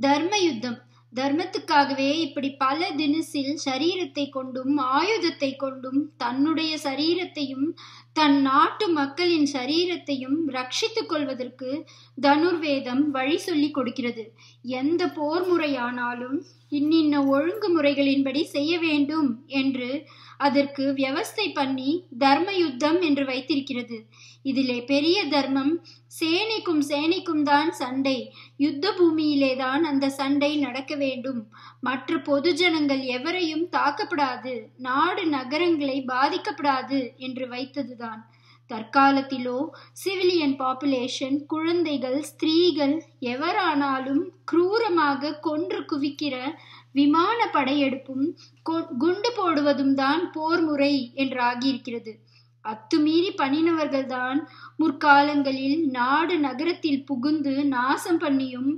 தர்ம யுத்தம் தர்மத்துக்காகவே இப்படி பல தினசில் சரீரத்தை கொண்டும் ஆயுதத்தை கொண்டும் தன்னுடைய சரீரத்தையும் தன் நாட்டு மக்களின் சரீரத்தையும் ரட்சித்துக் கொள்வதற்கு தனுர்வேதம் வழி சொல்லி கொடுக்கிறது எந்த போர் முறையானாலும் இன்னின்ன ஒழுங்குமுறைகளின்படி செய்ய வேண்டும் என்று அதற்கு வியவஸ்தை பண்ணி தர்ம யுத்தம் என்று வைத்திருக்கிறது இதிலே பெரிய தர்மம் சேனைக்கும் சேனைக்கும் தான் சண்டை யுத்த பூமியிலே தான் அந்த சண்டை நடக்க வேண்டும் மற்ற பொதுஜனங்கள் எவரையும் தாக்கப்படாது நாடு நகரங்களை பாதிக்கப்படாது என்று வைத்ததுதான் தற்காலத்திலோ சிவிலியன் பாப்புலேஷன் குழந்தைகள் ஸ்திரீகள் எவரானாலும் கிரூரமாக கொன்று குவிக்கிற விமான படையெடுப்பும் குண்டு போடுவதும் தான் போர் முறை என்று ஆகியிருக்கிறது அத்துமீறி பண்ணினவர்கள்தான் முற்காலங்களில் நாடு நகரத்தில் புகுந்து நாசம் பண்ணியும்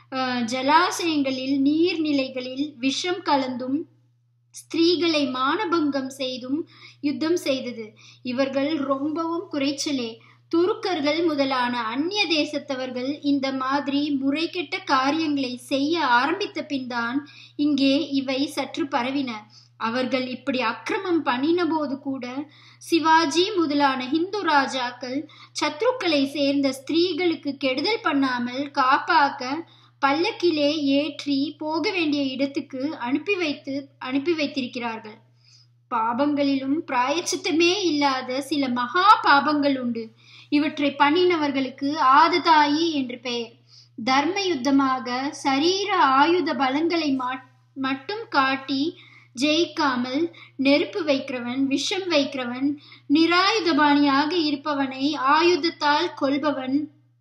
ஜலாசயங்களில் நீர்நிலைகளில் விஷம் கலந்தும் ஸ்திரீகளை மானபங்கம் செய்தும் யுத்தம் செய்தது இவர்கள் ரொம்பவும் குறைச்சலே துருக்கர்கள் முதலான அந்நிய தேசத்தவர்கள் இந்த மாதிரி முறைகெட்ட காரியங்களை செய்ய ஆரம்பித்த பின்தான் இங்கே இவை சற்று பரவின அவர்கள் இப்படி அக்கிரமம் பண்ணின போது கூட சிவாஜி முதலான ஹிந்து ராஜாக்கள் சத்ருக்களை சேர்ந்த ஸ்திரீகளுக்கு கெடுதல் பண்ணாமல் காப்பாக்க பல்லக்கிலே ஏற்றி போக வேண்டிய இடத்துக்கு அனுப்பி வைத்து அனுப்பி வைத்திருக்கிறார்கள் பாபங்களிலும் பிராயச்சித்தமே இல்லாத சில மகா பாபங்கள் உண்டு இவற்றை பண்ணினவர்களுக்கு ஆததாயி என்று பெயர் தர்ம யுத்தமாக சரீர ஆயுத பலங்களை மட்டும் காட்டி ஜெயிக்காமல் நெருப்பு வைக்கிறவன் விஷம் வைக்கிறவன் நிராயுதபாணியாக இருப்பவனை ஆயுதத்தால் கொல்பவன்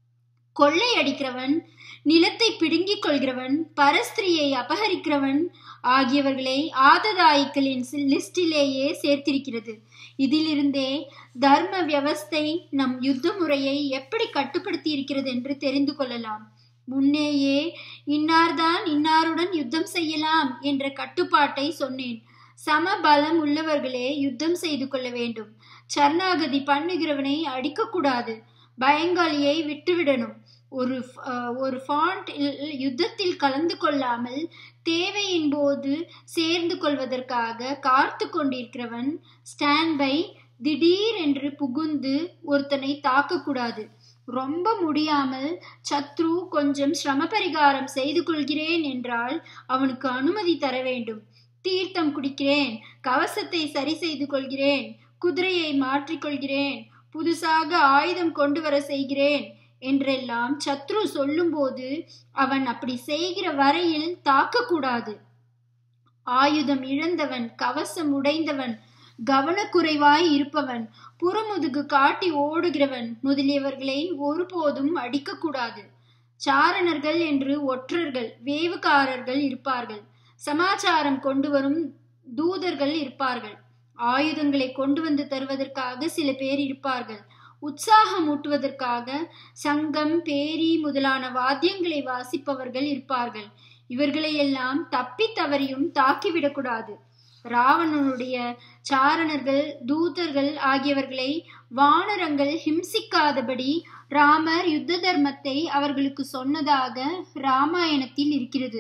கொள்ளையடிக்கிறவன் நிலத்தை பிடுங்கிக் கொள்கிறவன் பரஸ்திரியை அபகரிக்கிறவன் ஆகியவர்களை ஆததாயிக்களின் லிஸ்டிலேயே சேர்த்திருக்கிறது இதிலிருந்தே தர்ம வியவஸ்தை நம் யுத்த முறையை எப்படி கட்டுப்படுத்தி இருக்கிறது என்று தெரிந்து கொள்ளலாம் முன்னேயே இன்னார்தான் இன்னாருடன் யுத்தம் செய்யலாம் என்ற கட்டுப்பாட்டை சொன்னேன் சம பலம் உள்ளவர்களே யுத்தம் செய்து கொள்ள வேண்டும் சரணாகதி பண்ணுகிறவனை அடிக்கக்கூடாது பயங்காளியை விட்டுவிடணும் ஒரு ஒரு ஃபாண்ட் யுத்தத்தில் கலந்து கொள்ளாமல் தேவையின் போது சேர்ந்து கொள்வதற்காக காத்து கொண்டிருக்கிறவன் ஸ்டாண்ட் பை திடீர் என்று புகுந்து ஒருத்தனை தாக்கக்கூடாது ரொம்ப முடியாமல் சத்ரு கொஞ்சம் சிரம பரிகாரம் செய்து கொள்கிறேன் என்றால் அவனுக்கு அனுமதி தர வேண்டும் தீர்த்தம் குடிக்கிறேன் கவசத்தை சரி செய்து கொள்கிறேன் குதிரையை மாற்றிக்கொள்கிறேன் புதுசாக ஆயுதம் கொண்டு வர செய்கிறேன் என்றெல்லாம் சத்ரு சொல்லும்போது அவன் அப்படி செய்கிற வரையில் தாக்கக்கூடாது ஆயுதம் இழந்தவன் கவசம் உடைந்தவன் கவனக்குறைவாய் இருப்பவன் புறமுதுகு காட்டி ஓடுகிறவன் முதலியவர்களை ஒருபோதும் அடிக்கக்கூடாது சாரணர்கள் என்று ஒற்றர்கள் வேவுகாரர்கள் இருப்பார்கள் சமாச்சாரம் கொண்டு வரும் தூதர்கள் இருப்பார்கள் ஆயுதங்களை கொண்டு வந்து தருவதற்காக சில பேர் இருப்பார்கள் உற்சாகம் ஊட்டுவதற்காக சங்கம் பேரி முதலான வாத்தியங்களை வாசிப்பவர்கள் இருப்பார்கள் இவர்களையெல்லாம் தப்பி தவறியும் தாக்கிவிடக்கூடாது ராவணனுடைய சாரணர்கள் தூதர்கள் ஆகியவர்களை வானரங்கள் ஹிம்சிக்காதபடி ராமர் யுத்த தர்மத்தை அவர்களுக்கு சொன்னதாக ராமாயணத்தில் இருக்கிறது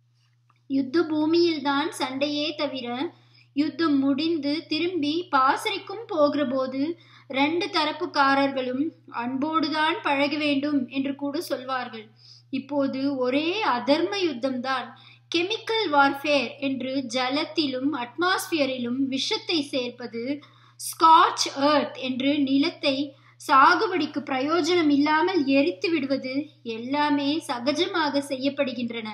யுத்த பூமியில்தான் சண்டையே தவிர யுத்தம் முடிந்து திரும்பி பாசறைக்கும் போகிற போது ரெண்டு தரப்புக்காரர்களும் அன்போடுதான் பழக வேண்டும் என்று கூட சொல்வார்கள் இப்போது ஒரே அதர்ம யுத்தம்தான் கெமிக்கல் வார்ஃபேர் என்று ஜலத்திலும் அட்மாஸ்பியரிலும் விஷத்தை சேர்ப்பது ஸ்காட்ச் எர்த் என்று நிலத்தை சாகுபடிக்கு பிரயோஜனம் இல்லாமல் எரித்து விடுவது எல்லாமே சகஜமாக செய்யப்படுகின்றன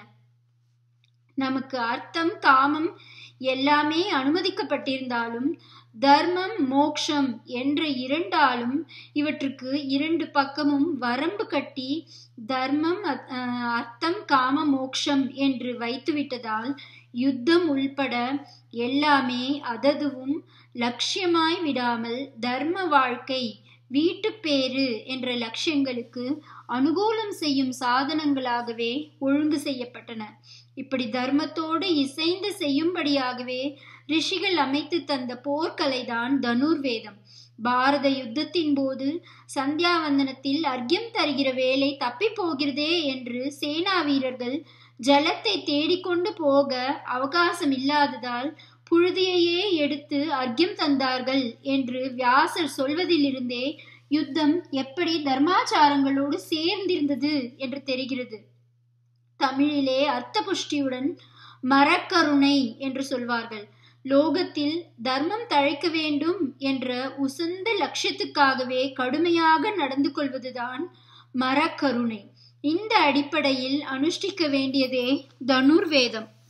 நமக்கு அர்த்தம் காமம் எல்லாமே அனுமதிக்கப்பட்டிருந்தாலும் தர்மம் மோக்ஷம் என்ற இரண்டாலும் இவற்றுக்கு இரண்டு பக்கமும் வரம்பு கட்டி தர்மம் அர்த்தம் காம மோக்ஷம் என்று வைத்துவிட்டதால் யுத்தம் உள்பட எல்லாமே அததுவும் லட்சியமாய் விடாமல் தர்ம வாழ்க்கை வீட்டுப்பேறு என்ற லட்சியங்களுக்கு அனுகூலம் செய்யும் சாதனங்களாகவே ஒழுங்கு செய்யப்பட்டன இப்படி தர்மத்தோடு இசைந்து செய்யும்படியாகவே ரிஷிகள் அமைத்து தந்த போர்க்கலைதான் தனுர்வேதம் பாரத யுத்தத்தின் போது சந்தியாவந்தனத்தில் அர்க்கியம் தருகிற வேலை தப்பி போகிறதே என்று சேனா வீரர்கள் ஜலத்தை தேடிக்கொண்டு போக அவகாசம் இல்லாததால் புழுதியையே எடுத்து அர்க்கியம் தந்தார்கள் என்று வியாசர் சொல்வதிலிருந்தே யுத்தம் எப்படி தர்மாச்சாரங்களோடு சேர்ந்திருந்தது என்று தெரிகிறது தமிழிலே அர்த்த புஷ்டியுடன் மரக்கருணை என்று சொல்வார்கள் லோகத்தில் தர்மம் தழைக்க வேண்டும் என்ற உசந்த லட்சியத்துக்காகவே கடுமையாக நடந்து கொள்வதுதான் மரக்கருணை இந்த அடிப்படையில் அனுஷ்டிக்க வேண்டியதே தனுர்வேதம்